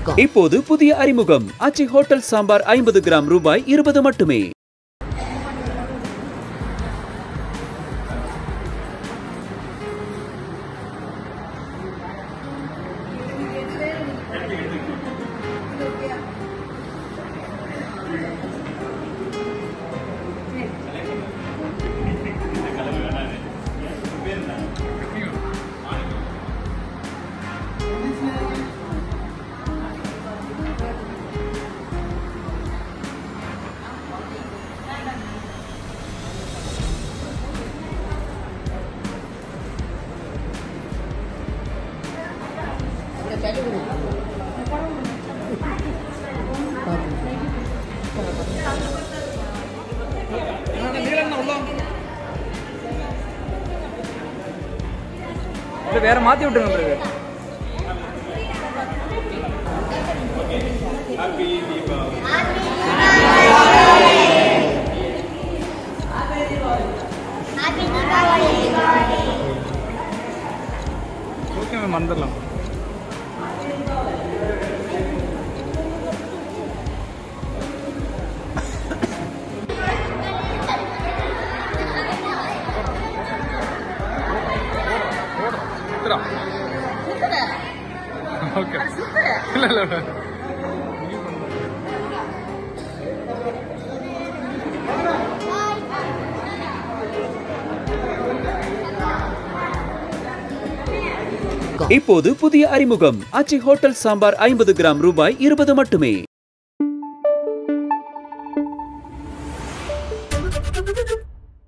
இருக்கோம் இப்போது புதிய அறிமுகம் அச்சி ஹோட்டல் சாம்பார் ஐம்பது கிராம் ரூபாய் இருபது மட்டுமே இல்லை வேற மாற்றி விட்டுருங்க பிறகு ஓகே மேம் வந்துடலாம் ஓகே இல்லை இல்லை இல்லை இப்போது புதிய அறிமுகம் அச்சி ஹோட்டல் சாம்பார் ஐம்பது கிராம் ரூபாய் இருபது மட்டுமே